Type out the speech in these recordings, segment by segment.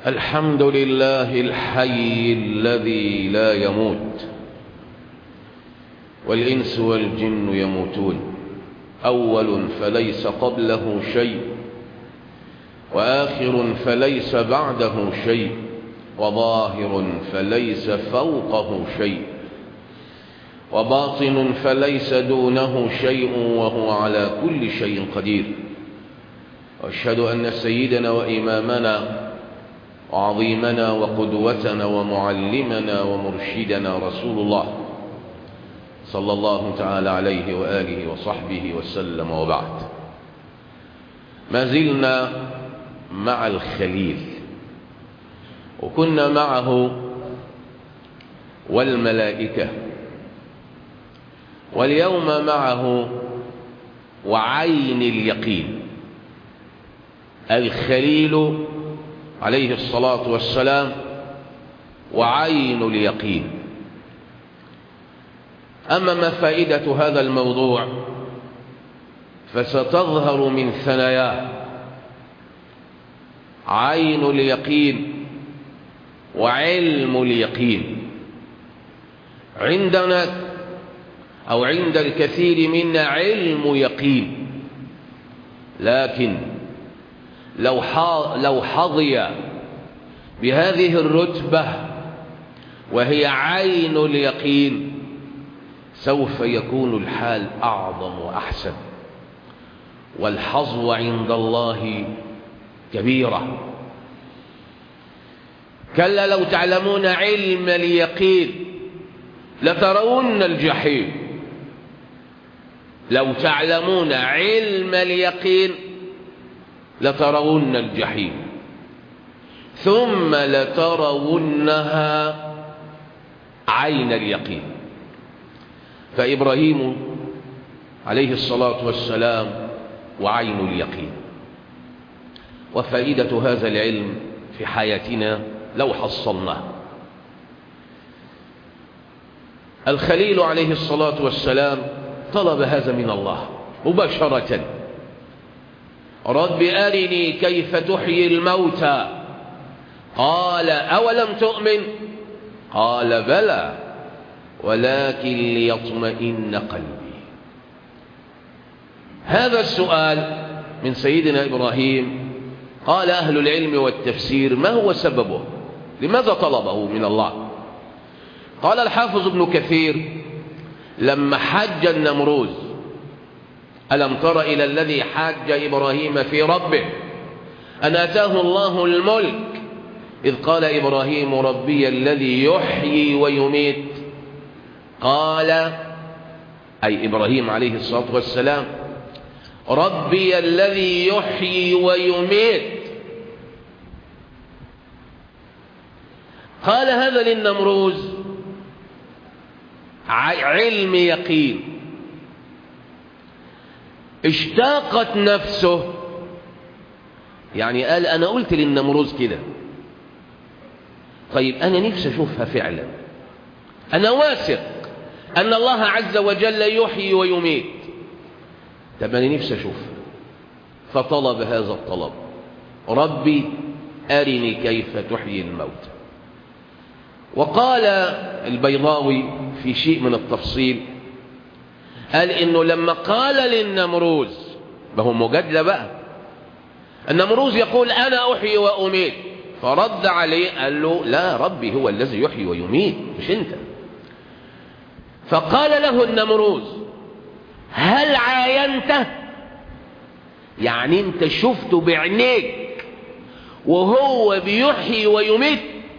الحمد لله الحي الذي لا يموت والإنس والجن يموتون أول فليس قبله شيء وآخر فليس بعده شيء وظاهر فليس فوقه شيء وباطن فليس دونه شيء وهو على كل شيء قدير واشهد أن سيدنا وإمامنا وعظيمنا وقدوتنا ومعلمنا ومرشدنا رسول الله صلى الله تعالى عليه وآله وصحبه وسلم وبعد ما زلنا مع الخليل وكنا معه والملائكة واليوم معه وعين اليقين الخليل عليه الصلاة والسلام وعين اليقين أما ما فائدة هذا الموضوع فستظهر من ثناياه عين اليقين وعلم اليقين عندنا أو عند الكثير منا علم يقين لكن لو لو حظي بهذه الرتبة وهي عين اليقين سوف يكون الحال أعظم وأحسن والحظوة عند الله كبيرة كلا لو تعلمون علم اليقين لترون الجحيم لو تعلمون علم اليقين لترون الجحيم ثم لترونها عين اليقين فإبراهيم عليه الصلاة والسلام وعين اليقين وفائدة هذا العلم في حياتنا لو حصلناه الخليل عليه الصلاة والسلام طلب هذا من الله مباشرة رب أرني كيف تحيي الموتى قال أولم تؤمن قال بلى ولكن ليطمئن قلبي هذا السؤال من سيدنا إبراهيم قال أهل العلم والتفسير ما هو سببه لماذا طلبه من الله قال الحافظ ابن كثير لما حج النمروز ألم تر إلى الذي حاج إبراهيم في ربه أن أتاه الله الملك إذ قال إبراهيم ربي الذي يحيي ويميت قال أي إبراهيم عليه الصلاة والسلام ربي الذي يحيي ويميت قال هذا للنمروز علم يقين اشتاقت نفسه يعني قال أنا قلت للنمروز كده طيب أنا نفسي أشوفها فعلا أنا واثق أن الله عز وجل يحيي ويميت طب أنا نفسي أشوفها فطلب هذا الطلب ربي أرني كيف تحيي الموت وقال البيضاوي في شيء من التفصيل قال إنه لما قال للنمروز ما هو مجادلة بقى النمروز يقول أنا أحيي وأميت فرد عليه قال له لا ربي هو الذي يحيي ويميت مش أنت فقال له النمروز هل عاينته يعني انت شفته بعينيك وهو بيحيي ويميت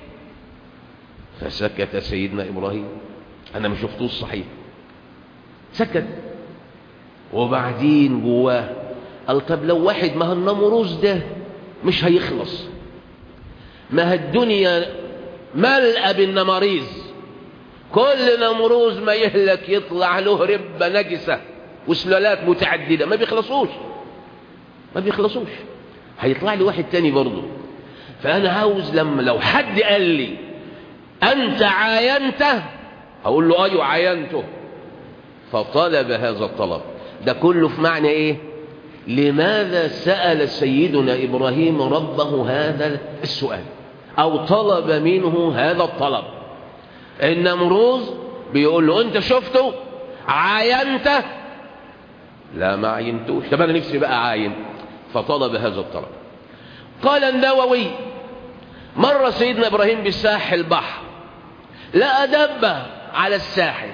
فسكت سيدنا إبراهيم أنا ما شفتوش صحيح سكت وبعدين جواه قال طب لو واحد ما النمروز ده مش هيخلص ما الدنيا ملأ بالنماريز كل نمروز ما يهلك يطلع له ربة نجسة وسلالات متعددة ما بيخلصوش ما بيخلصوش هيطلع لي واحد تاني برضه فأنا عاوز لما لو حد قال لي أنت عاينته هقول له أيوة عاينته فطلب هذا الطلب ده كله في معنى إيه لماذا سأل سيدنا إبراهيم ربه هذا السؤال أو طلب منه هذا الطلب النمروز بيقول له أنت شفته عاينته لا ما عينتوش طب أنا نفسي بقى عاين فطلب هذا الطلب قال النووي مر سيدنا إبراهيم بساحل البحر لقى دبة على الساحل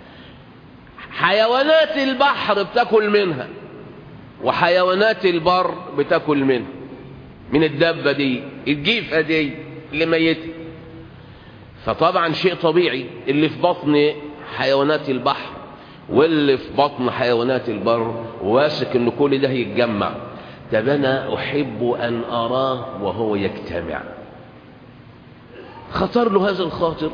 حيوانات البحر بتاكل منها وحيوانات البر بتاكل منها من الدبة دي الجيفة دي اللي ميتة فطبعا شيء طبيعي اللي في بطن حيوانات البحر واللي في بطن حيوانات البر واثق ان كل ده يتجمع طب انا احب ان اراه وهو يجتمع خطر له هذا الخاطر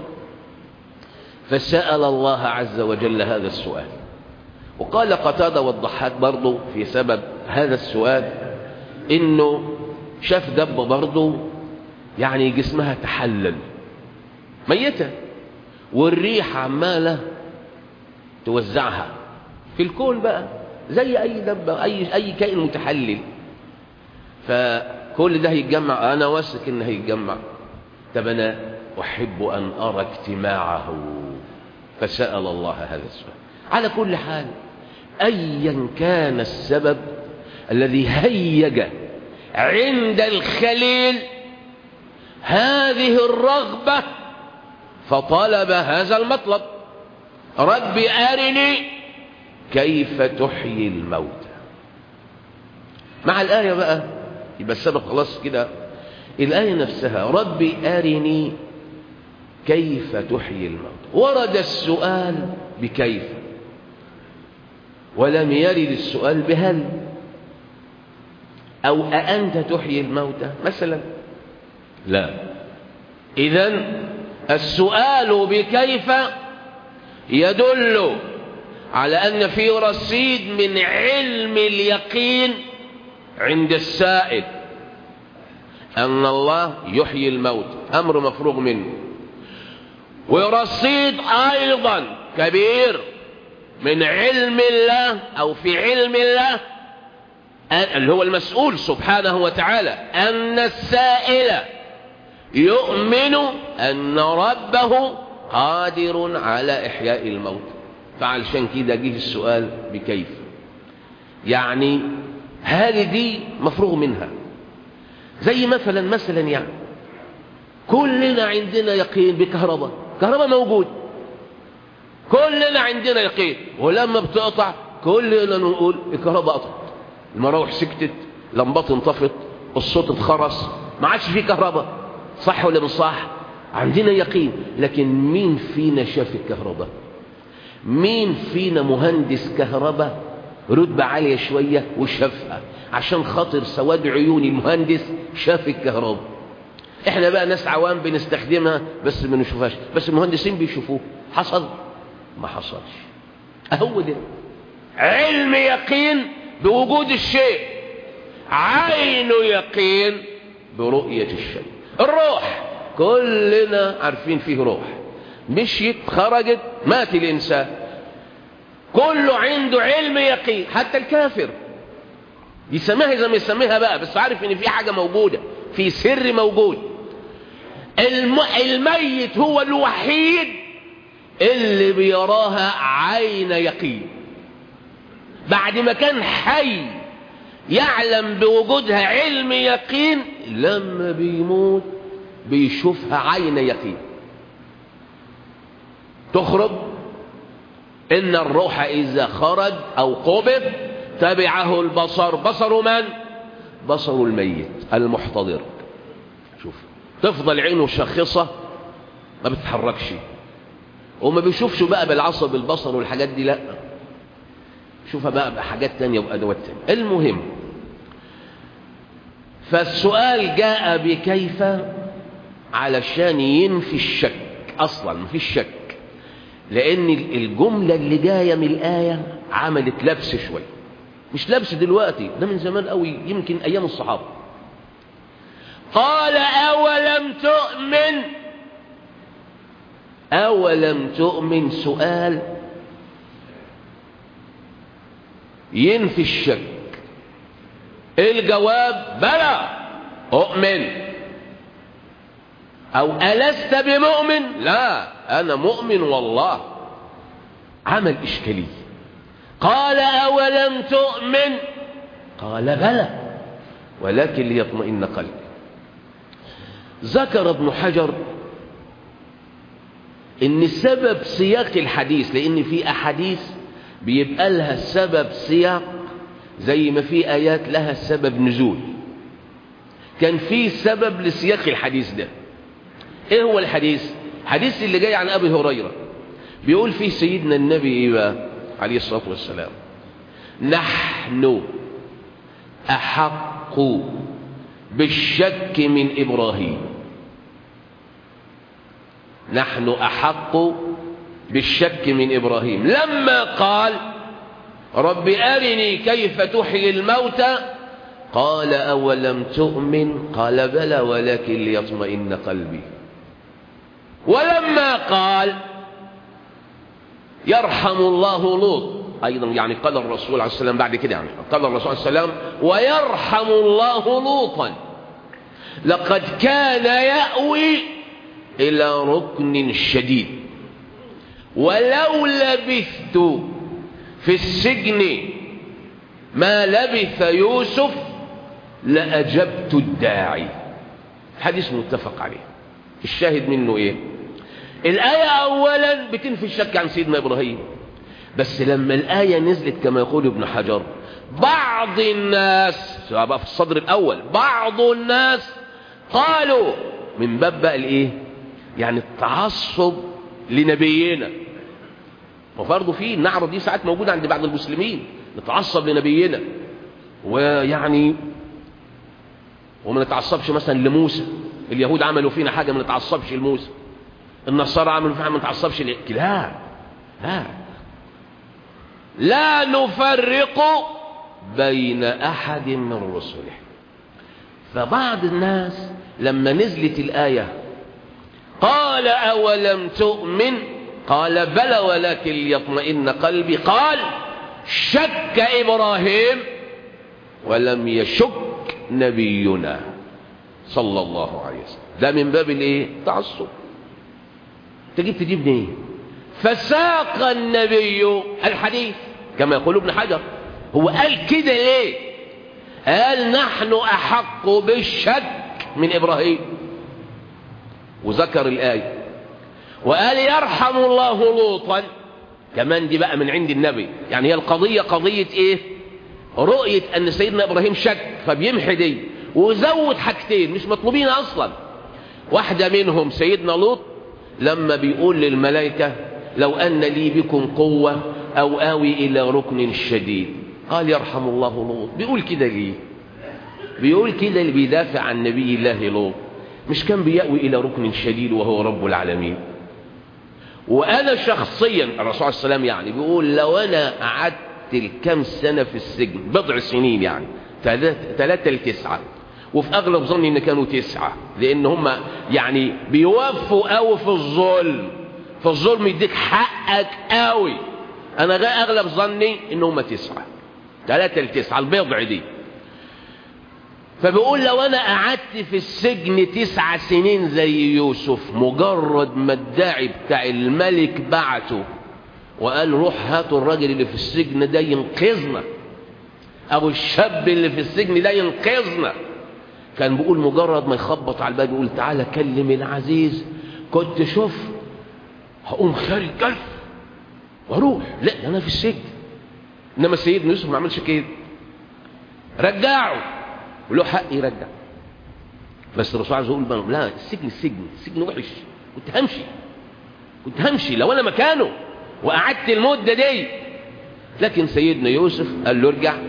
فسأل الله عز وجل هذا السؤال وقال قتادة والضحاك برضه في سبب هذا السؤال انه شاف دبة برضه يعني جسمها تحلل ميتة والريح عمالة توزعها في الكون بقى زي اي دبة اي, أي كائن متحلل فكل ده هيتجمع انا واثق انه هيتجمع طب انا احب ان ارى اجتماعه فسأل الله هذا السؤال على كل حال ايا كان السبب الذي هيج عند الخليل هذه الرغبة فطلب هذا المطلب رب أرني كيف تحيي الموتى مع الآية بقى يبقى السبب خلاص كده الآية نفسها رب أرني كيف تحيي الموتى ورد السؤال بكيف ولم يرد السؤال بهل أو أأنت تحيي الموتى مثلا لا إذا السؤال بكيف يدل على أن في رصيد من علم اليقين عند السائل أن الله يحيي الموت أمر مفروغ منه ورصيد أيضا كبير من علم الله أو في علم الله اللي هو المسؤول سبحانه وتعالى أن السائل يؤمن أن ربه قادر على إحياء الموت فعلشان كده جه السؤال بكيف يعني هل دي مفروغ منها زي مثلا مثلا يعني كلنا عندنا يقين بكهرباء كهرباء موجود كلنا عندنا يقين ولما بتقطع كلنا نقول الكهرباء قطعت المراوح سكتت لمبات انطفت الصوت اتخرس ما عادش فيه كهرباء صح ولا مش صح عندنا يقين لكن مين فينا شاف الكهرباء مين فينا مهندس كهرباء رتبة عالية شوية وشافها عشان خاطر سواد عيون المهندس شاف الكهرباء احنا بقى ناس عوام بنستخدمها بس ما نشوفهاش بس المهندسين بيشوفوه حصل ما حصلش اهو ده علم يقين بوجود الشيء عين يقين برؤية الشيء الروح كلنا عارفين فيه روح مشيت خرجت مات الإنسان كله عنده علم يقين حتى الكافر يسميها زي ما يسميها بقى بس عارف ان في حاجة موجودة في سر موجود الم... الميت هو الوحيد اللي بيراها عين يقين بعد ما كان حي يعلم بوجودها علم يقين لما بيموت بيشوفها عين يقين تخرج إن الروح إذا خرج أو قبض تبعه البصر بصر من؟ بصر الميت المحتضر شوف تفضل عينه شخصة ما بتتحركش وما بيشوفش بقى بالعصب البصر والحاجات دي لا شوفها بقى بحاجات تانية وأدوات تانية المهم فالسؤال جاء بكيف علشان ينفي الشك أصلا ما فيش شك لأن الجملة اللي جاية من الآية عملت لبس شوية مش لبس دلوقتي ده من زمان قوي يمكن أيام الصحابة قال أولم تؤمن أولم تؤمن سؤال ينفي الشك الجواب بلى أؤمن أو ألست بمؤمن لا أنا مؤمن والله عمل إشكالي قال أولم تؤمن قال بلى ولكن ليطمئن قلبي ذكر ابن حجر ان سبب سياق الحديث لان في احاديث بيبقى لها سبب سياق زي ما في ايات لها سبب نزول كان في سبب لسياق الحديث ده ايه هو الحديث الحديث اللي جاي عن ابي هريره بيقول فيه سيدنا النبي ايه بقى عليه الصلاه والسلام نحن احق بالشك من ابراهيم نحن احق بالشك من ابراهيم لما قال رب ارني كيف تحيي الموتى قال اولم تؤمن قال بلى ولكن ليطمئن قلبي ولما قال يرحم الله لوط ايضا يعني قال الرسول عليه السلام بعد كده يعني قال الرسول عليه السلام ويرحم الله لوطا لقد كان يأوي الى ركن شديد ولو لبثت في السجن ما لبث يوسف لأجبت الداعي حديث متفق عليه الشاهد منه ايه الآية أولا بتنفي الشك عن سيدنا إبراهيم بس لما الآية نزلت كما يقول ابن حجر بعض الناس بقى في الصدر الأول بعض الناس قالوا من باب بقى الإيه يعني التعصب لنبينا وبرضه في النعرة دي ساعات موجودة عند بعض المسلمين نتعصب لنبينا ويعني وما نتعصبش مثلا لموسى اليهود عملوا فينا حاجة ما نتعصبش لموسى النصارى عملوا فينا ما نتعصبش ل... لا لا لا نفرق بين أحد من رسله فبعض الناس لما نزلت الآية قال أولم تؤمن قال بلى ولكن ليطمئن قلبي قال شك إبراهيم ولم يشك نبينا صلى الله عليه وسلم ده من باب الايه تعصب تجيب تجيب منين فساق النبي الحديث كما يقول ابن حجر هو قال كده ليه قال نحن احق بالشك من ابراهيم وذكر الايه وقال يرحم الله لوطا كمان دي بقى من عند النبي يعني هي القضيه قضيه ايه رؤيه ان سيدنا ابراهيم شك فبيمحي دي وزود حاجتين مش مطلوبين اصلا واحده منهم سيدنا لوط لما بيقول للملائكه لو ان لي بكم قوه او اوي الى ركن شديد قال يرحم الله لوط بيقول كده ليه بيقول كده اللي بيدافع عن نبي الله لوط مش كان بيأوي الى ركن شديد وهو رب العالمين وانا شخصيا الرسول عليه السلام يعني بيقول لو انا قعدت الكام سنه في السجن بضع سنين يعني ثلاثة لتسعة وفي أغلب ظني إن كانوا تسعة لأن هم يعني بيوفوا قوي في الظلم في الظلم يديك حقك قوي أنا غير أغلب ظني إن هم تسعة ثلاثة لتسعة البضع دي فبيقول لو أنا قعدت في السجن تسع سنين زي يوسف مجرد ما الداعي بتاع الملك بعته وقال روح هاتوا الراجل اللي في السجن ده ينقذنا او الشاب اللي في السجن ده ينقذنا كان بيقول مجرد ما يخبط على الباب يقول تعالى كلم العزيز كنت شوف هقوم خارج جلف واروح لا ده انا في السجن انما سيدنا يوسف ما عملش كده رجعه وله حق يرجع بس الرسول عايز يقول لا السجن السجن السجن وحش كنت همشي كنت همشي لو انا مكانه وقعدت المده دي لكن سيدنا يوسف قال له ارجع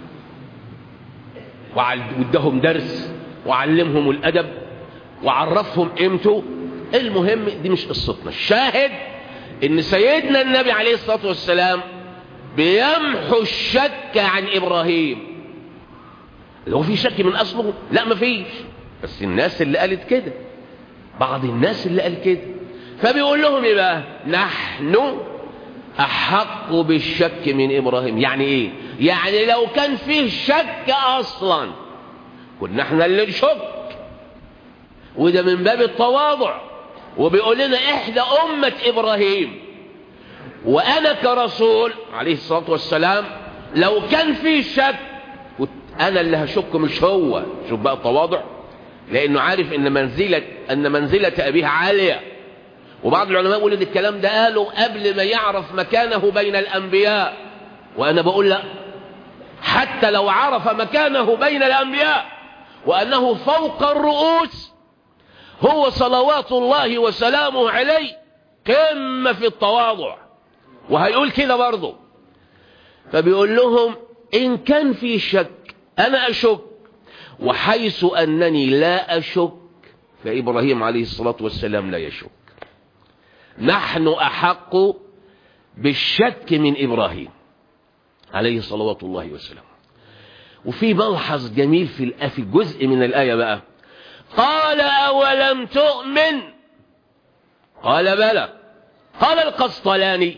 وادهم درس وعلمهم الادب وعرفهم قيمته المهم دي مش قصتنا الشاهد ان سيدنا النبي عليه الصلاه والسلام بيمحو الشك عن ابراهيم لو في شك من اصله لا مفيش بس الناس اللي قالت كده بعض الناس اللي قال كده فبيقول لهم ايه بقى نحن احق بالشك من ابراهيم يعني ايه يعني لو كان فيه شك اصلا كنا احنا اللي نشك وده من باب التواضع وبيقول لنا احدى أمة إبراهيم وأنا كرسول عليه الصلاة والسلام لو كان في شك أنا اللي هشك مش هو شوف بقى التواضع لأنه عارف أن منزلة, أن منزلة أبيه عالية وبعض العلماء يقول ان الكلام ده قاله قبل ما يعرف مكانه بين الأنبياء وأنا بقول لا حتى لو عرف مكانه بين الأنبياء وأنه فوق الرؤوس هو صلوات الله وسلامه عليه قمة في التواضع وهيقول كده برضه فبيقول لهم إن كان في شك أنا أشك وحيث أنني لا أشك فإبراهيم عليه الصلاة والسلام لا يشك نحن أحق بالشك من إبراهيم عليه صلوات الله وسلامه وفي ملحظ جميل في في جزء من الآية بقى قال أولم تؤمن قال بلى قال القسطلاني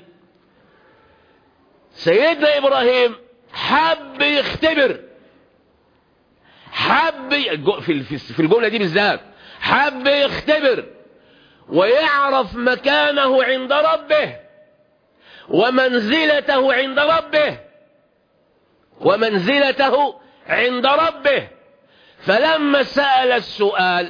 سيدنا إبراهيم حب يختبر حب في الجملة دي بالذات حب يختبر ويعرف مكانه عند ربه ومنزلته عند ربه ومنزلته عند ربه فلما سأل السؤال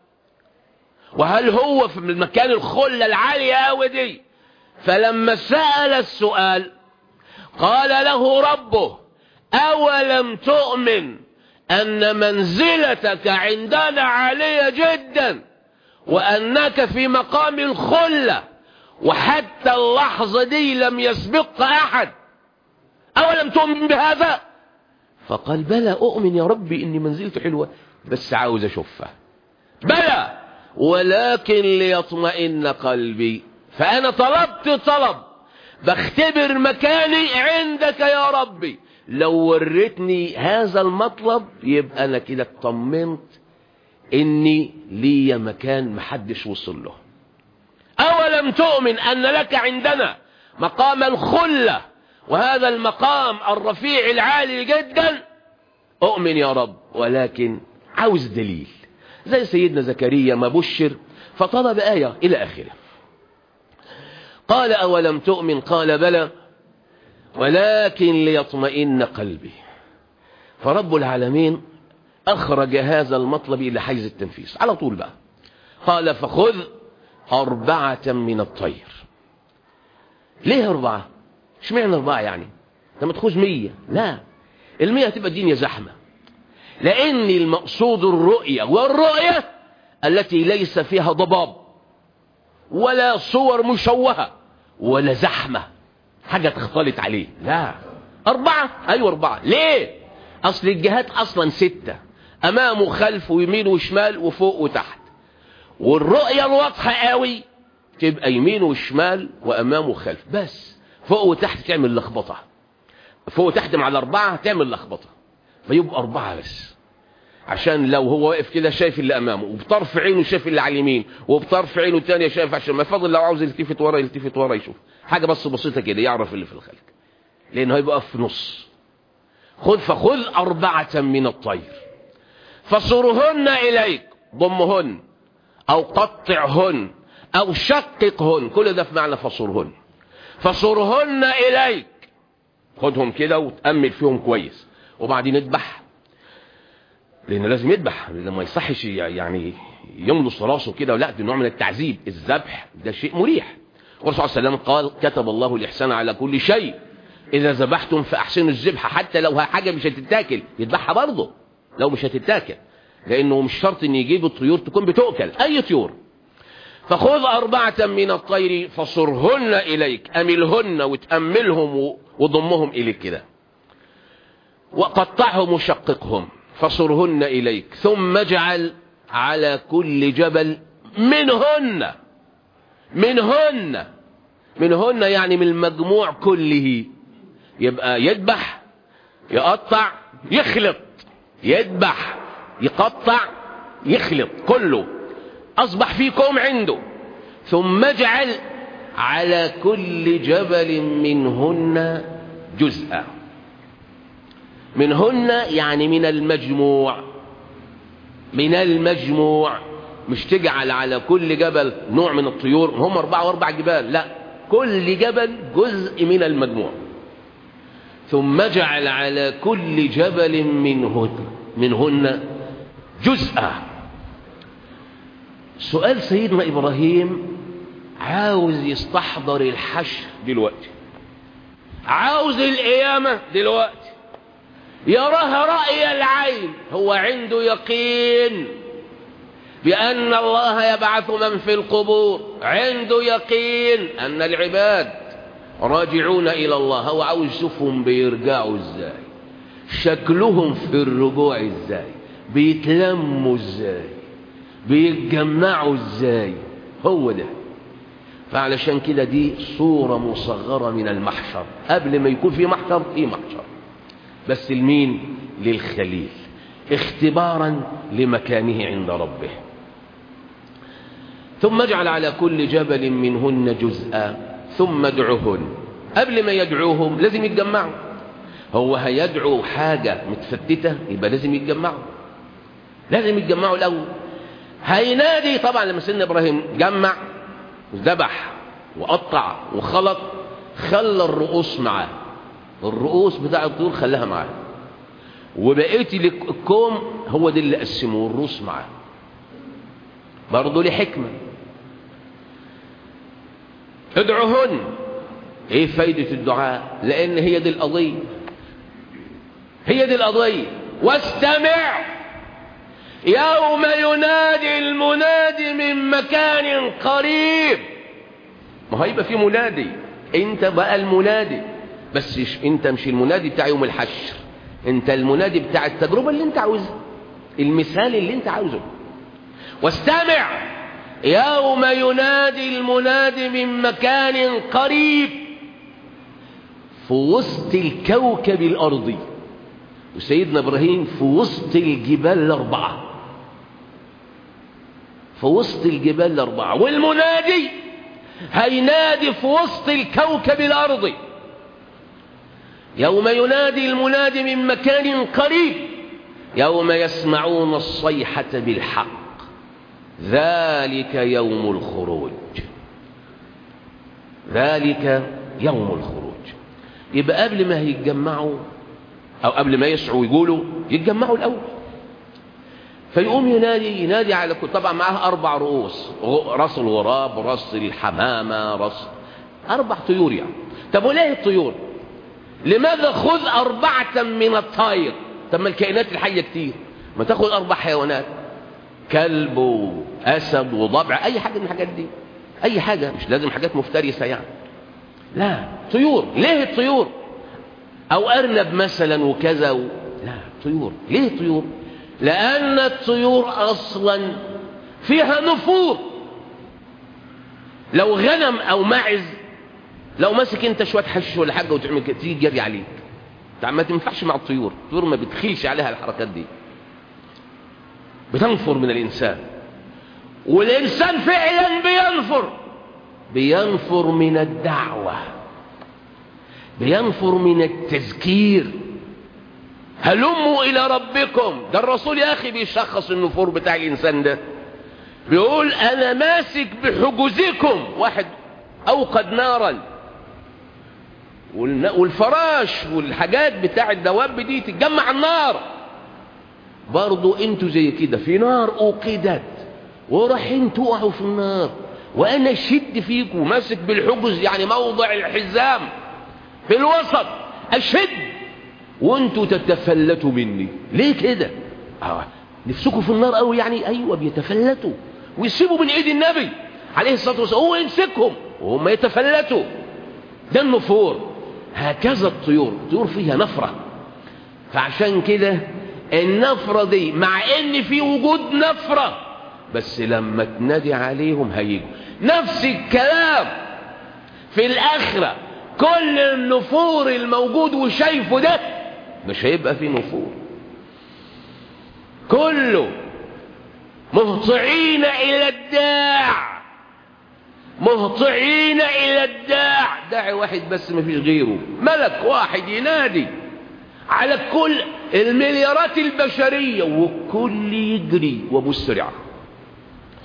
وهل هو في المكان الخلة العالية أوي دي فلما سأل السؤال قال له ربه أولم تؤمن أن منزلتك عندنا عالية جدا وأنك في مقام الخلة وحتى اللحظة دي لم يسبق أحد أولم تؤمن بهذا فقال بلى أؤمن يا ربي إني منزلت حلوة بس عاوز أشوفها بلى ولكن ليطمئن قلبي فأنا طلبت طلب بختبر مكاني عندك يا ربي لو وريتني هذا المطلب يبقى أنا كده اطمنت إني لي مكان محدش وصل له أولم تؤمن أن لك عندنا مقام الخلة وهذا المقام الرفيع العالي جدا أؤمن يا رب ولكن عاوز دليل زي سيدنا زكريا ما بشر فطلب آية إلى آخره قال أولم تؤمن قال بلى ولكن ليطمئن قلبي فرب العالمين أخرج هذا المطلب إلى حيز التنفيذ على طول بقى قال فخذ أربعة من الطير ليه أربعة مش معنى أربعة يعني لما تخوز مية لا المية هتبقى الدنيا زحمة لأن المقصود الرؤية والرؤية التي ليس فيها ضباب ولا صور مشوهة ولا زحمة حاجة تختلط عليه لا أربعة أيوة أربعة ليه أصل الجهات أصلا ستة أمام وخلف ويمين وشمال وفوق وتحت والرؤية الواضحة قوي تبقى يمين وشمال وأمام وخلف بس فوق وتحت تعمل لخبطة فوق وتحت مع الأربعة تعمل لخبطة فيبقى أربعة بس عشان لو هو واقف كده شايف اللي أمامه وبطرف عينه شايف اللي على اليمين وبطرف عينه الثانية شايف عشان ما فاضل لو عاوز يلتفت ورا يلتفت ورا يشوف حاجة بس بسيطة كده يعرف اللي في الخلف لأنه هيبقى في نص خذ فخذ أربعة من الطير فصرهن إليك ضمهن أو قطعهن أو شققهن كل ده في معنى فصرهن فصرهن إليك خدهم كده وتأمل فيهم كويس وبعدين اذبح لأن لازم يذبح لأن ما يصحش يعني يملص راسه كده لا ده نوع من التعذيب الذبح ده شيء مريح والرسول صلى الله عليه وسلم قال كتب الله الإحسان على كل شيء إذا ذبحتم فأحسنوا الذبح حتى لو حاجة مش هتتاكل يذبحها برضه لو مش هتتاكل لأنه مش شرط إن يجيب الطيور تكون بتؤكل أي طيور فخذ أربعة من الطير فصرهن إليك أملهن وتأملهم وضمهم إليك كده وقطعهم وشققهم فصرهن إليك ثم اجعل على كل جبل منهن منهن منهن يعني من المجموع كله يبقى يذبح يقطع يخلط يذبح يقطع يخلط كله أصبح في كوم عنده ثم اجعل على كل جبل منهن جزءا منهن يعني من المجموع من المجموع مش تجعل على كل جبل نوع من الطيور هم أربعة وأربع جبال لا كل جبل جزء من المجموع ثم اجعل على كل جبل منهن منهن جزءا سؤال سيدنا إبراهيم عاوز يستحضر الحشر دلوقتي عاوز القيامة دلوقتي يراها رأي العين هو عنده يقين بأن الله يبعث من في القبور عنده يقين أن العباد راجعون إلى الله هو عاوز يشوفهم بيرجعوا ازاي شكلهم في الرجوع ازاي بيتلموا ازاي بيتجمعوا ازاي هو ده فعلشان كده دي صورة مصغرة من المحشر قبل ما يكون في محشر في محشر بس المين للخليل اختبارا لمكانه عند ربه ثم اجعل على كل جبل منهن جزءا ثم ادعهن قبل ما يدعوهم لازم يتجمعوا هو هيدعو حاجة متفتتة يبقى لازم يتجمعوا لازم يتجمعوا الأول هينادي طبعا لما سيدنا إبراهيم جمع ذبح وقطع وخلط خلى الرؤوس معاه الرؤوس بتاع الطيور خلاها معاه وبقيت الكوم هو ده اللي قسمه الرؤوس معاه برضه ليه حكمة ادعوهن ايه فايدة الدعاء لان هي دي القضية هي دي القضية واستمع يوم ينادي المنادي من مكان قريب ما هيبقى في منادي انت بقى المنادي بس انت مش المنادي بتاع يوم الحشر انت المنادي بتاع التجربة اللي انت عاوزها المثال اللي انت عاوزه واستمع يوم ينادي المنادي من مكان قريب في وسط الكوكب الأرضي وسيدنا إبراهيم في وسط الجبال الأربعة في وسط الجبال الأربعة والمنادي هينادي في وسط الكوكب الأرضي يوم ينادي المنادي من مكان قريب يوم يسمعون الصيحة بالحق ذلك يوم الخروج ذلك يوم الخروج يبقى قبل ما يتجمعوا أو قبل ما يسعوا يقولوا يتجمعوا الأول فيقوم ينادي ينادي على كل طبعا معاه أربع رؤوس راس الغراب راس الحمامة راس أربع طيور يعني طب وليه الطيور لماذا خذ أربعة من الطير طب ما الكائنات الحية كتير ما تاخذ أربع حيوانات كلب وأسد وضبع أي حاجة من الحاجات دي أي حاجة مش لازم حاجات مفترسة يعني لا طيور ليه الطيور أو أرنب مثلا وكذا و... لا طيور ليه طيور لأن الطيور أصلا فيها نفور لو غنم أو معز لو ماسك انت شوية حش ولا حاجة وتعمل كده تيجي جري عليك ما تنفعش مع الطيور الطيور ما بتخيلش عليها الحركات دي بتنفر من الإنسان والإنسان فعلا بينفر بينفر من الدعوة بينفر من التذكير هلموا إلى ربكم ده الرسول يا أخي بيشخص النفور بتاع الإنسان ده بيقول أنا ماسك بحجوزكم واحد أوقد نارا والفراش والحاجات بتاع الدواب دي تتجمع النار برضو انتوا زي كده في نار اوقدت ورايحين تقعوا في النار وانا اشد فيكم وماسك بالحجز يعني موضع الحزام في الوسط اشد وانتوا تتفلتوا مني ليه كده اه نفسكم في النار قوي يعني ايوه بيتفلتوا ويسيبوا من ايد النبي عليه الصلاه والسلام هو يمسكهم وهم يتفلتوا ده النفور هكذا الطيور الطيور فيها نفره فعشان كده النفرة دي مع ان في وجود نفرة بس لما تنادي عليهم هيجوا نفس الكلام في الاخرة كل النفور الموجود وشايفه ده مش هيبقى فيه نفور كله مهطعين الى الداع مهطعين الى الداع داعي واحد بس ما فيش غيره ملك واحد ينادي على كل المليارات البشرية والكل يجري ومسرع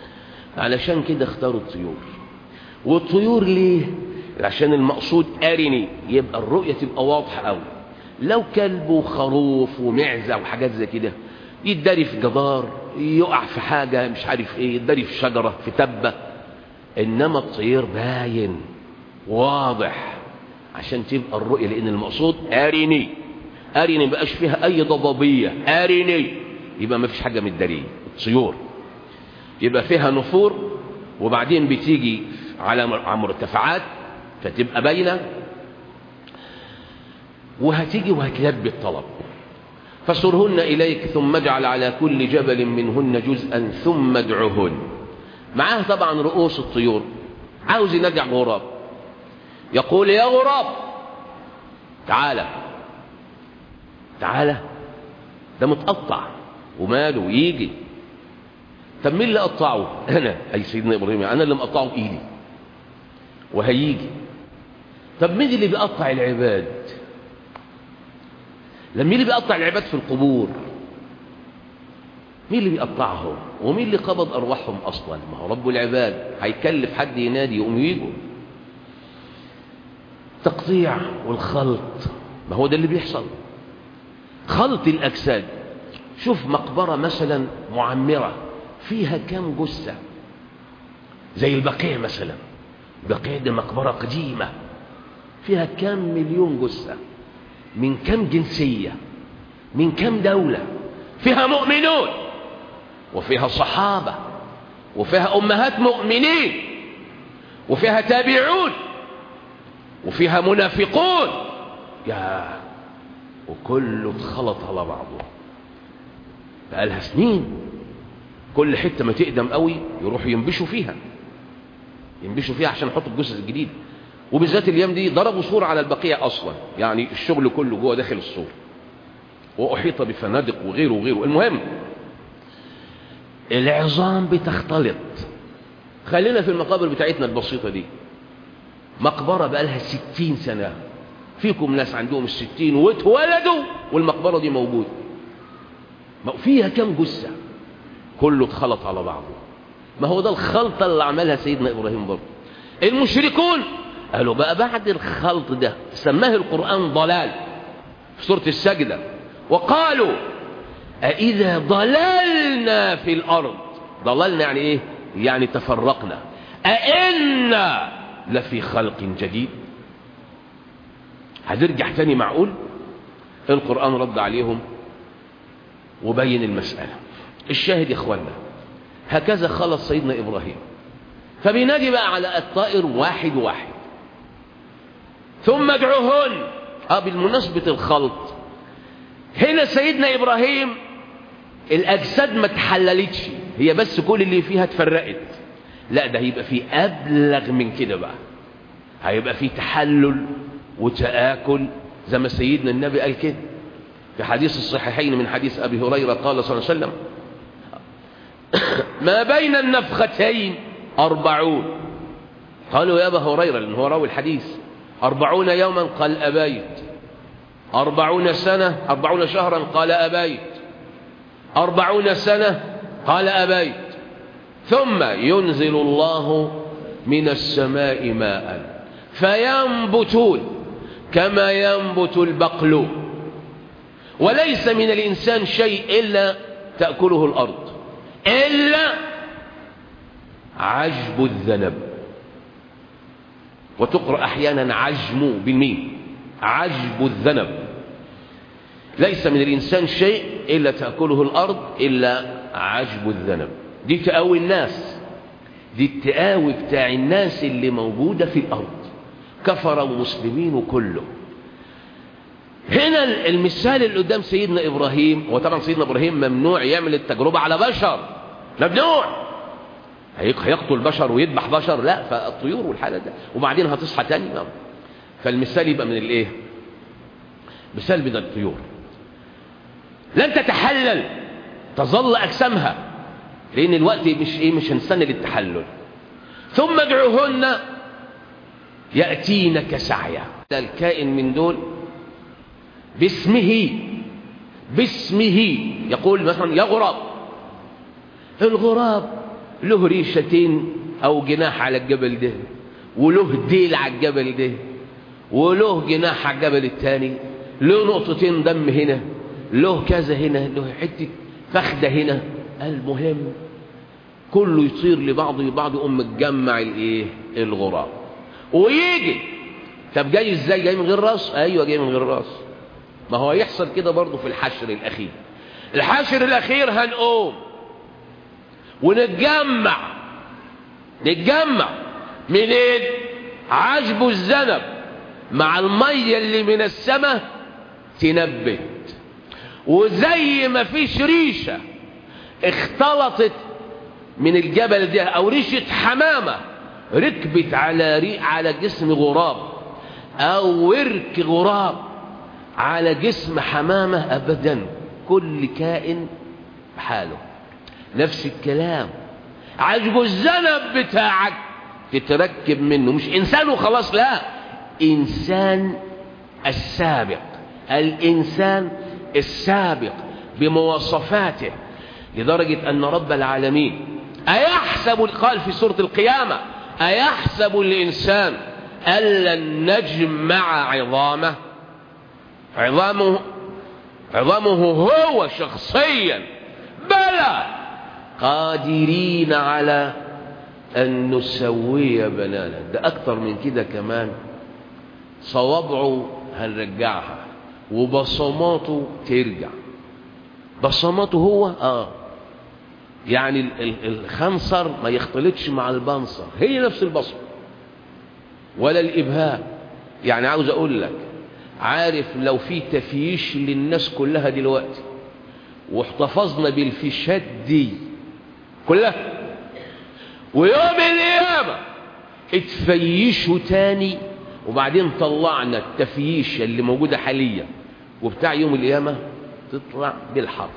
علشان كده اختاروا الطيور والطيور ليه عشان المقصود أرني يبقى الرؤية تبقى واضحة قوي لو كلب وخروف ومعزة وحاجات زي كده يتداري في جدار يقع في حاجة مش عارف ايه يتداري في شجرة في تبة انما الطير باين واضح عشان تبقى الرؤية لان المقصود أرني أرني مبقاش فيها اي ضبابية أرني يبقى ما فيش حاجة متدارية الطيور يبقى فيها نفور وبعدين بتيجي على مرتفعات فتبقى باينة وهتيجي وهتلبي الطلب فصرهن إليك ثم اجعل على كل جبل منهن جزءا ثم ادعهن معاه طبعا رؤوس الطيور عاوز ينادي على الغراب يقول يا غراب تعالى تعالى ده متقطع وماله يجي طب مين اللي قطعه انا اي سيدنا ابراهيم انا اللي مقطعه بايدي وهيجي طب مين اللي بيقطع العباد لما مين اللي بيقطع العباد في القبور مين اللي بيقطعهم ومين اللي قبض ارواحهم اصلا ما هو رب العباد هيكلف حد ينادي يقوم يجوا تقطيع والخلط ما هو ده اللي بيحصل خلط الاجساد شوف مقبره مثلا معمره فيها كام جثه زي البقيع مثلا البقيع دي مقبره قديمه فيها كام مليون جثه من كم جنسية من كم دولة فيها مؤمنون وفيها صحابة وفيها أمهات مؤمنين وفيها تابعون وفيها منافقون يا وكله اتخلط على بعضه بقالها سنين كل حتة ما تقدم قوي يروحوا ينبشوا فيها ينبشوا فيها عشان يحطوا الجثث الجديده وبالذات الايام دي ضربوا سور على البقيع اصلا يعني الشغل كله جوه داخل السور واحيط بفنادق وغيره وغيره المهم العظام بتختلط خلينا في المقابر بتاعتنا البسيطه دي مقبره بقى لها ستين سنه فيكم ناس عندهم الستين واتولدوا والمقبره دي موجوده فيها كم جثه كله اتخلط على بعضه ما هو ده الخلطه اللي عملها سيدنا ابراهيم برضه المشركون قالوا بقى بعد الخلط ده سماه القرآن ضلال في سورة السجدة وقالوا أإذا ضللنا في الأرض ضللنا يعني إيه يعني تفرقنا أئنا لفي خلق جديد هترجع تاني معقول القرآن رد عليهم وبين المسألة الشاهد يا إخوانا هكذا خلص سيدنا إبراهيم فبينادي بقى على الطائر واحد واحد ثم ادعوهن اه بالمناسبة الخلط هنا سيدنا ابراهيم الاجساد ما تحللتش هي بس كل اللي فيها اتفرقت لا ده هيبقى في ابلغ من كده بقى هيبقى في تحلل وتآكل زي ما سيدنا النبي قال كده في حديث الصحيحين من حديث ابي هريره قال صلى الله عليه وسلم ما بين النفختين أربعون قالوا يا أبا هريرة لأن هو راوي الحديث أربعون يوما قال أبيت أربعون سنة أربعون شهرا قال أبيت أربعون سنة قال أبيت ثم ينزل الله من السماء ماء فينبتون كما ينبت البقل وليس من الإنسان شيء إلا تأكله الأرض إلا عجب الذنب وتقرأ أحيانا عجم بالميم عجب الذنب ليس من الإنسان شيء إلا تأكله الأرض إلا عجب الذنب دي تقاوي الناس دي التقاوي بتاع الناس اللي موجودة في الأرض كفر ومسلمين وكله هنا المثال اللي قدام سيدنا إبراهيم وطبعا سيدنا إبراهيم ممنوع يعمل التجربة على بشر ممنوع هيقتل بشر ويذبح بشر لا فالطيور والحالة ده وبعدين هتصحى تاني فالمثال يبقى من الايه مثال من الطيور لن تتحلل تظل اجسامها لان الوقت مش ايه مش هنستنى للتحلل ثم ادعوهن ياتينك سعيا الكائن من دول باسمه باسمه يقول مثلا يا غراب الغراب له ريشتين او جناح على الجبل ده وله ديل على الجبل ده وله جناح على الجبل الثاني له نقطتين دم هنا له كذا هنا له حته فخده هنا المهم كله يطير لبعضه لبعض يقوم متجمع الايه الغراب ويجي طب جاي ازاي جاي من غير راس ايوه جاي من غير راس ما هو يحصل كده برضه في الحشر الاخير الحشر الاخير هنقوم ونتجمع نتجمع منين عجب الذنب مع الميه اللي من السماء تنبت وزي ما فيش ريشه اختلطت من الجبل ده او ريشه حمامه ركبت على ري على جسم غراب او ورك غراب على جسم حمامه ابدا كل كائن بحاله نفس الكلام عجب الذنب بتاعك تتركب منه مش انسان وخلاص لا انسان السابق الانسان السابق بمواصفاته لدرجة أن رب العالمين أيحسب قال في سورة القيامة أيحسب الإنسان أن نجمع عظامه عظامه عظامه هو شخصيا بلى قادرين على أن نسوي بنانا ده أكتر من كده كمان صوابعه هنرجعها وبصماته ترجع بصماته هو اه يعني الخنصر ما يختلطش مع البنصر هي نفس البصمة ولا الإبهام يعني عاوز أقول لك عارف لو في تفييش للناس كلها دلوقتي واحتفظنا بالفيشات دي كلها ويوم القيامة اتفيشوا تاني وبعدين طلعنا التفييش اللي موجودة حاليا وبتاع يوم القيامة تطلع بالحرف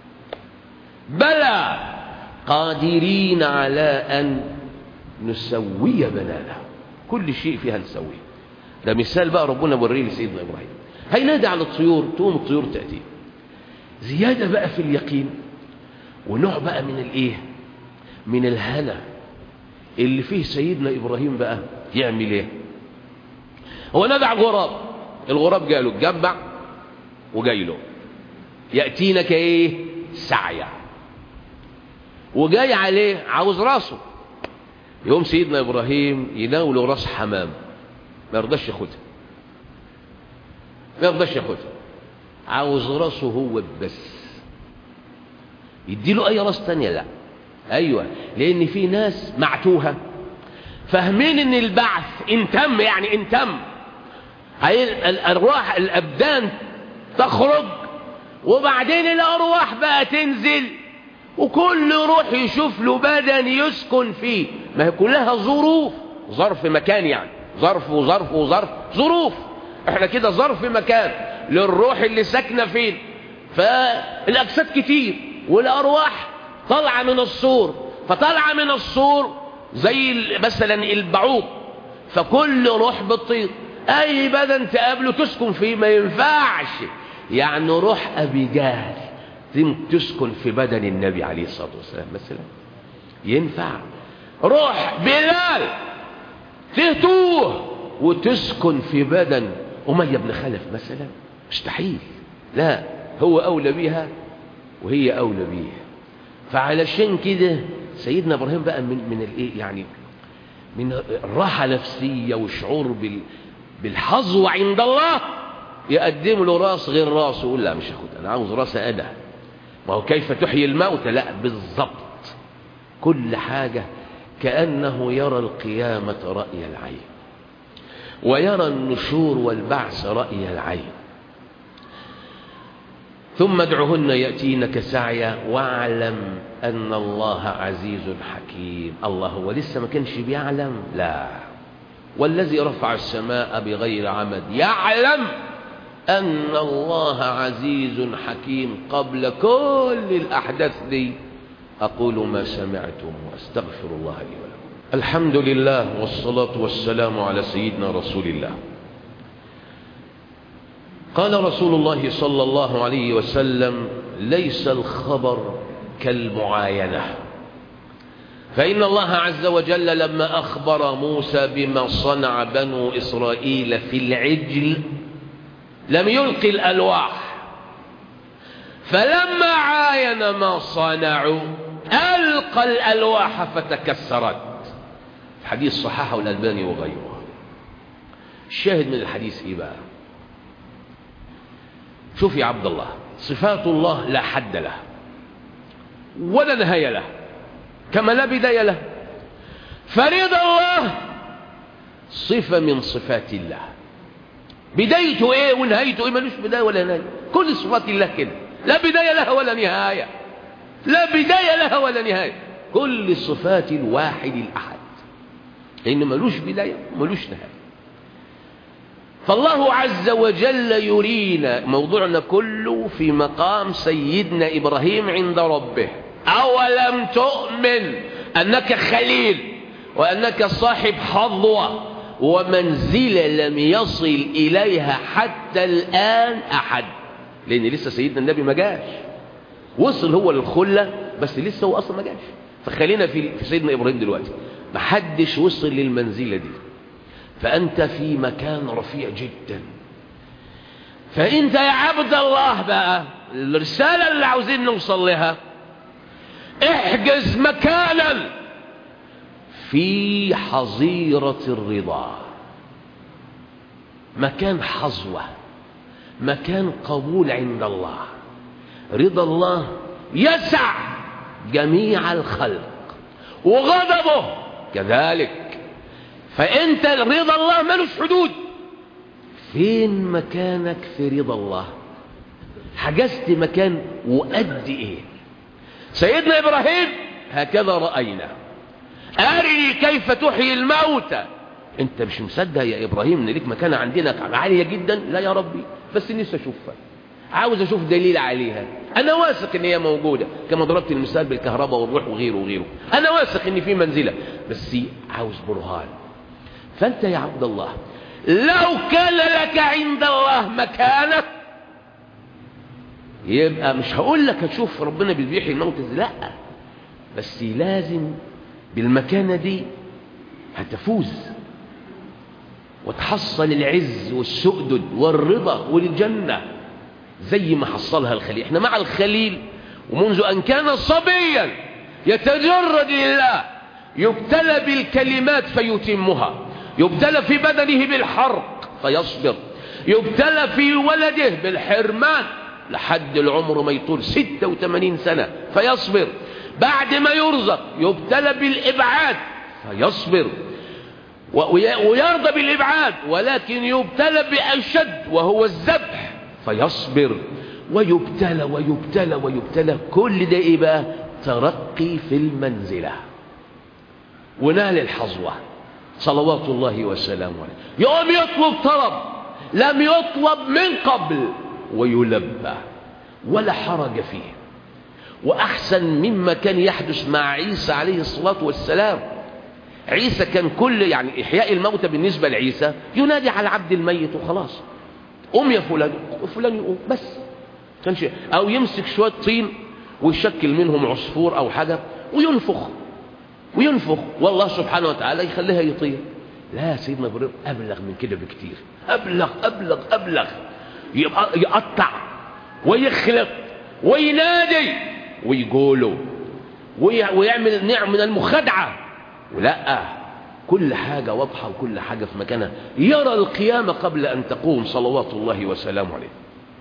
بلى قادرين على أن نسوي بنانا كل شيء فيها نسويه ده مثال بقى ربنا وريه لسيدنا إبراهيم هينادي على الطيور تقوم الطيور تأتي زيادة بقى في اليقين ونوع بقى من الايه من الهنا اللي فيه سيدنا إبراهيم بقى يعمل ايه هو نادى على الغراب الغراب جاله اتجمع وجاي له يأتينك ايه سعيا وجاي عليه عاوز راسه يوم سيدنا إبراهيم يناوله راس حمام ما يرضاش ياخدها ما يرضاش ياخدها عاوز راسه هو بس يديله أي راس تانية لا أيوة لأن في ناس معتوها فاهمين ان البعث ان تم يعني ان تم هي الارواح الابدان تخرج وبعدين الارواح بقى تنزل وكل روح يشوف له بدن يسكن فيه ما هي كلها ظروف ظرف مكان يعني ظرف وظرف وظرف ظروف احنا كده ظرف مكان للروح اللي ساكنه فين فالاجساد كتير والارواح طالعه من الصور فطالعه من الصور زي مثلا البعوض فكل روح بتطير اي بدن تقابله تسكن فيه ما ينفعش يعني روح ابي جهل تسكن في بدن النبي عليه الصلاه والسلام مثلا ينفع روح بلال تهتوه وتسكن في بدن اميه بن خلف مثلا مستحيل لا هو اولى بيها وهي اولى بيها فعلشان كده سيدنا ابراهيم بقى من من الايه يعني من الراحه نفسيه وشعور بال بالحظوه عند الله يقدم له راس غير راسه يقول لا مش هاخد انا عاوز راس انا ما هو كيف تحيي الموتى لا بالضبط كل حاجه كانه يرى القيامه راي العين ويرى النشور والبعث راي العين ثم ادعهن يأتينك سعيا واعلم أن الله عزيز حكيم الله هو لسه ما كانش بيعلم لا والذي رفع السماء بغير عمد يعلم أن الله عزيز حكيم قبل كل الأحداث دي أقول ما سمعتم وأستغفر الله لي ولكم الحمد لله والصلاة والسلام على سيدنا رسول الله قال رسول الله صلى الله عليه وسلم ليس الخبر كالمعاينة فإن الله عز وجل لما أخبر موسى بما صنع بنو إسرائيل في العجل لم يلقي الألواح فلما عاين ما صنعوا ألقى الألواح فتكسرت حديث صححه الألباني وغيره الشاهد من الحديث إيه بقى شوف يا عبد الله صفات الله لا حد له ولا نهاية له كما لا بداية له فرضا الله صفة من صفات الله بدايته ايه ونهايته ايه ملوش بداية ولا نهاية كل صفات الله كده لا بداية لها ولا نهاية لا بداية لها ولا نهاية كل صفات الواحد الأحد لأنه ملوش بداية ملوش نهاية فالله عز وجل يرينا موضوعنا كله في مقام سيدنا إبراهيم عند ربه أولم تؤمن أنك خليل وأنك صاحب حظوة ومنزلة لم يصل إليها حتى الآن أحد لأن لسه سيدنا النبي ما جاش وصل هو للخلة بس لسه هو أصلا ما جاش فخلينا في سيدنا إبراهيم دلوقتي ما حدش وصل للمنزلة دي فأنت في مكان رفيع جدا فأنت يا عبد الله بقى الرسالة اللي عاوزين نوصل لها احجز مكانا في حظيرة الرضا مكان حظوة مكان قبول عند الله رضا الله يسع جميع الخلق وغضبه كذلك فانت رضا الله ملوش حدود فين مكانك في رضا الله حجزت مكان وقد ايه سيدنا ابراهيم هكذا راينا ارني كيف تحيي الموتى انت مش مصدق يا ابراهيم ان ليك مكانه عندنا عاليه جدا لا يا ربي بس نفسي اشوفها عاوز اشوف دليل عليها انا واثق ان هي موجوده كما ضربت المثال بالكهرباء والروح وغيره وغيره انا واثق ان في منزله بس عاوز برهان فانت يا عبد الله لو كان لك عند الله مكانه يبقى مش هقول لك هتشوف ربنا بيحيي الموت لا بس لازم بالمكانه دي هتفوز وتحصل العز والسؤدد والرضا والجنه زي ما حصلها الخليل احنا مع الخليل ومنذ ان كان صبيا يتجرد لله يبتلى بالكلمات فيتمها يبتلى في بدنه بالحرق فيصبر يبتلى في ولده بالحرمان لحد العمر ما يطول 86 سنة فيصبر بعد ما يرزق يبتلى بالإبعاد فيصبر ويرضى بالإبعاد ولكن يبتلى بأشد وهو الذبح فيصبر ويبتلى ويبتلى ويبتلى كل ده ايه بقى ترقي في المنزلة ونال الحظوة صلوات الله وسلامه عليه يوم يطلب طلب لم يطلب من قبل ويلبى ولا حرج فيه وأحسن مما كان يحدث مع عيسى عليه الصلاة والسلام عيسى كان كل يعني إحياء الموتى بالنسبة لعيسى ينادي على العبد الميت وخلاص قوم يا فلان فلان يقوم بس كان شيء او يمسك شويه طين ويشكل منهم عصفور او حاجه وينفخ وينفخ والله سبحانه وتعالى يخليها يطير لا سيدنا ابراهيم ابلغ من كده بكتير ابلغ ابلغ ابلغ يقطع ويخلق وينادي ويقولوا ويعمل نوع من المخادعه ولا كل حاجة واضحة وكل حاجة في مكانها يرى القيامة قبل أن تقوم صلوات الله وسلامه عليه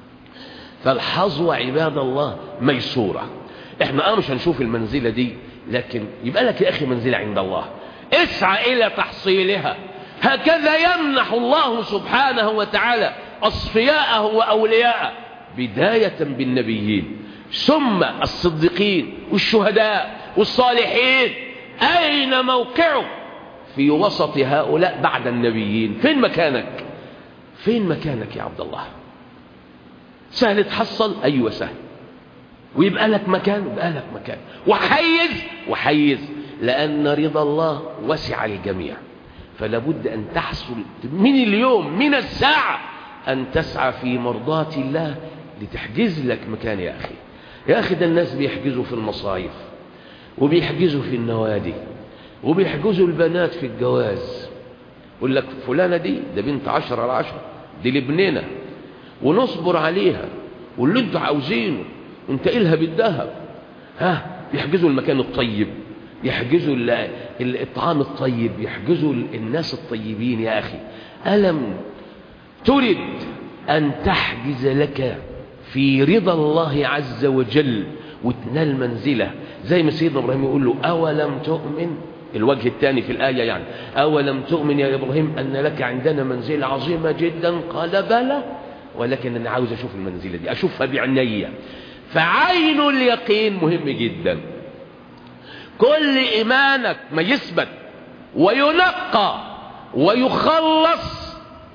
فالحظوة عباد الله ميسورة احنا اه مش هنشوف المنزلة دي لكن يبقى لك يا أخي منزلة عند الله اسعى إلى تحصيلها هكذا يمنح الله سبحانه وتعالى أصفياءه وأولياءه بداية بالنبيين ثم الصديقين والشهداء والصالحين أين موقعك في وسط هؤلاء بعد النبيين فين مكانك فين مكانك يا عبد الله سهل تحصل أيوة سهل ويبقى لك مكان يبقى لك مكان وحيز وحيز لأن رضا الله وسع الجميع فلا بد أن تحصل من اليوم من الساعة أن تسعى في مرضاة الله لتحجز لك مكان يا أخي يا أخي ده الناس بيحجزوا في المصايف وبيحجزوا في النوادي وبيحجزوا البنات في الجواز يقول لك فلانة دي ده بنت عشرة على عشرة دي لابننا ونصبر عليها واللي انتوا عاوزينه انت إلها بالذهب ها يحجزوا المكان الطيب يحجزوا الطعام الطيب يحجزوا الناس الطيبين يا أخي ألم ترد أن تحجز لك في رضا الله عز وجل وتنال منزلة زي ما سيدنا إبراهيم يقول له أولم تؤمن الوجه الثاني في الآية يعني أولم تؤمن يا إبراهيم أن لك عندنا منزلة عظيمة جدا قال بلى ولكن أنا عاوز أشوف المنزلة دي أشوفها بعناية فعين اليقين مهم جدا كل إيمانك ما يثبت وينقى ويخلص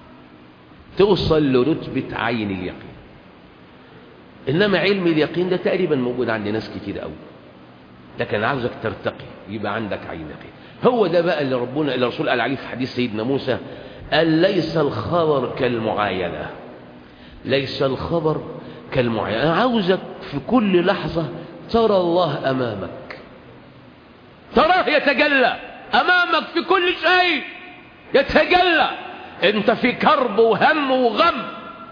توصل لرتبة عين اليقين إنما علم اليقين ده تقريبا موجود عند ناس كتير قوي لكن عاوزك ترتقي يبقى عندك عين يقين هو ده بقى اللي ربنا اللي الرسول قال عليه في حديث سيدنا موسى قال ليس الخبر كالمعاينة ليس الخبر كالمعاينة أنا عاوزك في كل لحظة ترى الله أمامك تراه يتجلى أمامك في كل شيء يتجلى أنت في كرب وهم وغم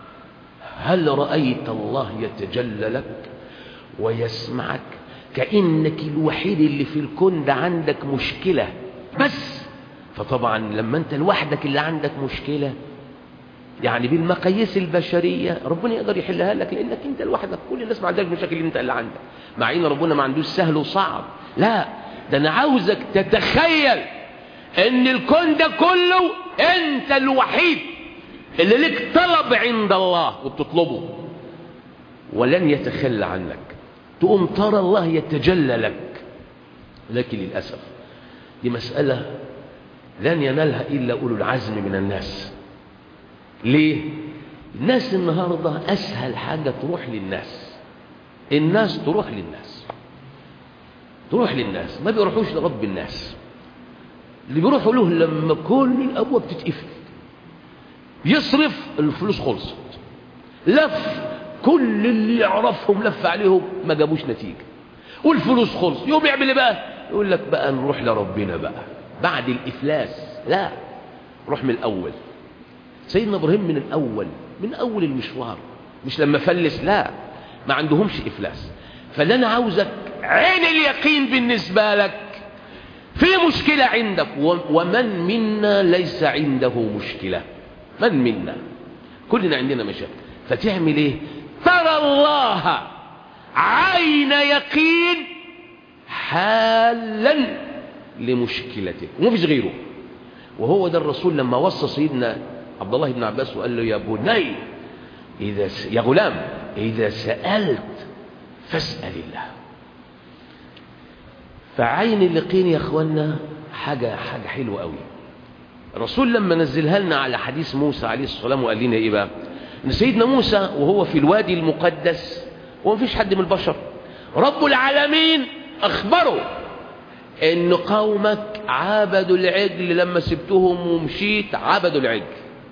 هل رأيت الله يتجلى لك ويسمعك كأنك الوحيد اللي في الكون ده عندك مشكلة بس فطبعا لما انت لوحدك اللي عندك مشكلة يعني بالمقاييس البشرية ربنا يقدر يحلها لك لأنك انت لوحدك كل الناس ما عندهاش مشاكل انت اللي عندك مع ان ربنا ما عندوش سهل وصعب لا ده انا عاوزك تتخيل ان الكون ده كله انت الوحيد اللي لك طلب عند الله وبتطلبه ولن يتخلى عنك تقوم ترى الله يتجلى لك لكن للأسف دي مسألة لن ينالها إلا أولو العزم من الناس ليه؟ الناس النهاردة أسهل حاجة تروح للناس الناس تروح للناس تروح للناس ما بيروحوش لرب الناس اللي بيروحوا له لما كل الأبواب تتقفل يصرف الفلوس خلصت لف كل اللي يعرفهم لف عليهم ما جابوش نتيجة والفلوس خلص يوم يعمل ايه بقى يقول لك بقى نروح لربنا بقى بعد الإفلاس لا روح من الأول سيدنا إبراهيم من الأول من أول المشوار مش لما فلس لا ما عندهمش إفلاس فاللي أنا عاوزك عين اليقين بالنسبة لك في مشكلة عندك ومن منا ليس عنده مشكلة من منا كلنا عندنا مشاكل فتعمل ايه ترى الله عين يقين حالا لمشكلتك ومفيش غيره وهو ده الرسول لما وصى سيدنا عبد الله بن عباس وقال له يا بني إذا س... يا غلام إذا سألت فاسأل الله فعين اليقين يا اخوانا حاجة حاجة حلوة قوي الرسول لما نزلها لنا على حديث موسى عليه الصلاة والسلام وقال لنا ايه بقى ان سيدنا موسى وهو في الوادي المقدس وما فيش حد من البشر رب العالمين اخبره ان قومك عبدوا العجل لما سبتهم ومشيت عبدوا العجل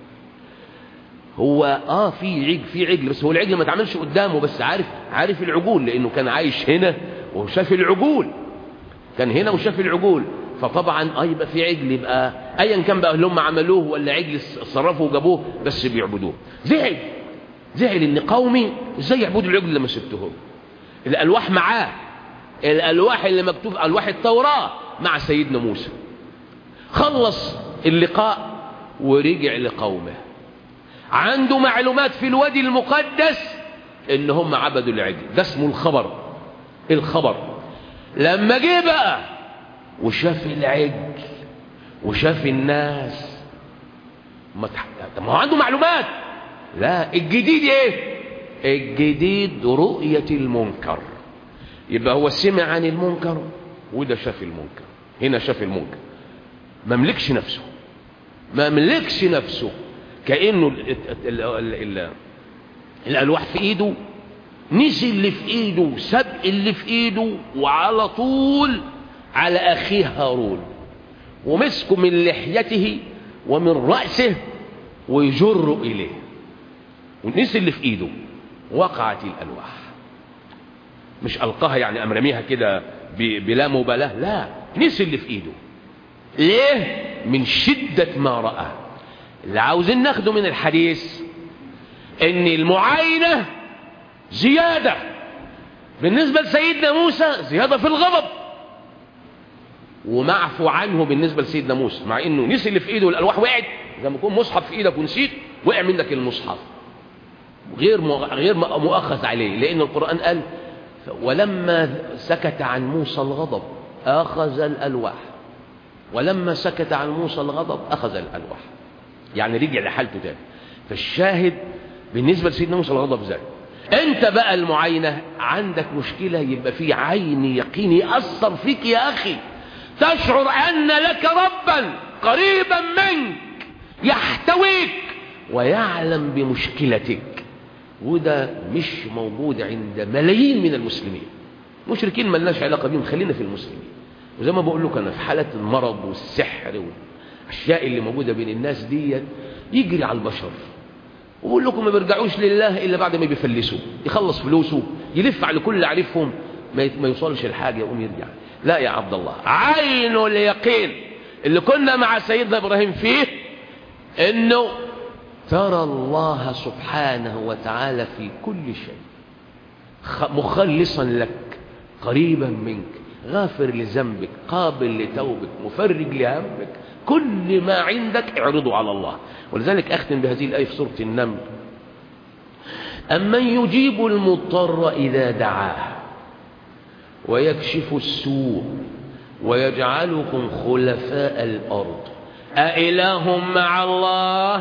هو اه في عجل في عجل بس هو العجل ما اتعملش قدامه بس عارف عارف العجول لانه كان عايش هنا وشاف العجول كان هنا وشاف العجول فطبعا اه يبقى في عجل يبقى ايا كان بقى اللي هم عملوه ولا عجل صرفوا وجابوه بس بيعبدوه زعل زعل ان قومي ازاي يعبدوا العجل لما سبتهم الالواح معاه الالواح اللي مكتوب الواح التوراه مع سيدنا موسى خلص اللقاء ورجع لقومه عنده معلومات في الوادي المقدس ان هم عبدوا العجل ده اسمه الخبر الخبر لما جه بقى وشاف العجل وشاف الناس ما تح... ما هو عنده معلومات لا الجديد ايه الجديد رؤية المنكر يبقى هو سمع عن المنكر وده شاف المنكر هنا شاف المنكر ما ملكش نفسه ما ملكش نفسه كأنه ال ال ال ال الألواح في ايده نسي اللي في ايده سبق اللي في ايده وعلى طول على أخيه هارون ومسكه من لحيته ومن رأسه ويجر إليه ونسي اللي في إيده وقعت الألواح مش ألقاها يعني أم رميها كده بلا مبالاة لا نسي اللي في ايده ليه من شدة ما رأى اللي عاوزين ناخده من الحديث ان المعاينة زيادة بالنسبة لسيدنا موسى زيادة في الغضب ومعفو عنه بالنسبة لسيدنا موسى مع انه نسي اللي في ايده الالواح وقعت زي ما يكون مصحف في ايدك ونسيت وقع منك المصحف غير غير مؤخذ عليه لان القرآن قال ولما سكت عن موسى الغضب اخذ الالواح ولما سكت عن موسى الغضب اخذ الالواح يعني رجع لحالته تاني فالشاهد بالنسبة لسيدنا موسى الغضب زاد انت بقى المعاينة عندك مشكلة يبقى في عين يقين يأثر فيك يا اخي تشعر ان لك ربا قريبا منك يحتويك ويعلم بمشكلتك وده مش موجود عند ملايين من المسلمين مشركين ملناش علاقة بيهم خلينا في المسلمين وزي ما بقول لك انا في حالة المرض والسحر والاشياء اللي موجودة بين الناس دي يجري على البشر وبقول لكم ما بيرجعوش لله الا بعد ما بيفلسوا يخلص فلوسه يلف على كل اللي عارفهم ما يوصلش الحاجة يقوم يرجع لا يا عبد الله عين اليقين اللي كنا مع سيدنا ابراهيم فيه انه ترى الله سبحانه وتعالى في كل شيء مخلصا لك قريبا منك غافر لذنبك قابل لتوبك مفرج لهمك كل ما عندك اعرضه على الله ولذلك أختم بهذه الآية في سورة النمل أمن يجيب المضطر إذا دعاه ويكشف السوء ويجعلكم خلفاء الأرض أإله مع الله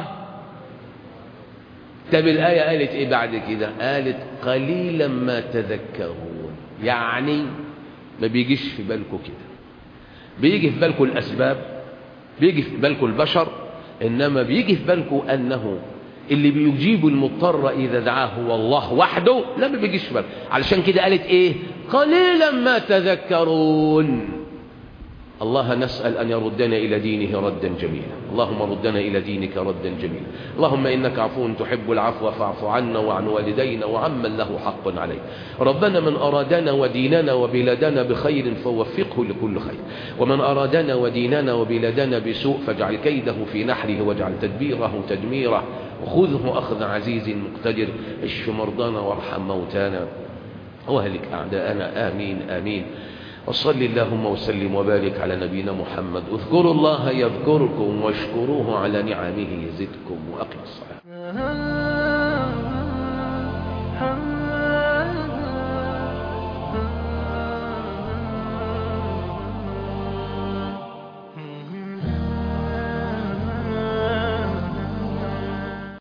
طب الآية قالت إيه بعد كده قالت قليلا ما تذكرون يعني ما بيجيش في بالكم كده بيجي في بالكم الأسباب بيجي في بالكم البشر إنما بيجي في بالكم أنه اللي بيجيب المضطر إذا دعاه هو الله وحده لا ما بيجيش في بالكم علشان كده قالت إيه قليلا ما تذكرون الله نسأل أن يردنا إلى دينه ردا جميلا اللهم ردنا إلى دينك ردا جميلا اللهم إنك عفو تحب العفو فاعف عنا وعن والدينا وعمن له حق عليه ربنا من أرادنا وديننا وبلادنا بخير فوفقه لكل خير ومن أرادنا وديننا وبلادنا بسوء فاجعل كيده في نحره واجعل تدبيره تدميره وخذه أخذ عزيز مقتدر اشف مرضانا وارحم موتانا واهلك أعداءنا آمين آمين وصل اللهم وسلم وبارك على نبينا محمد اذكروا الله يذكركم واشكروه على نعمه يزدكم وأقم الصلاة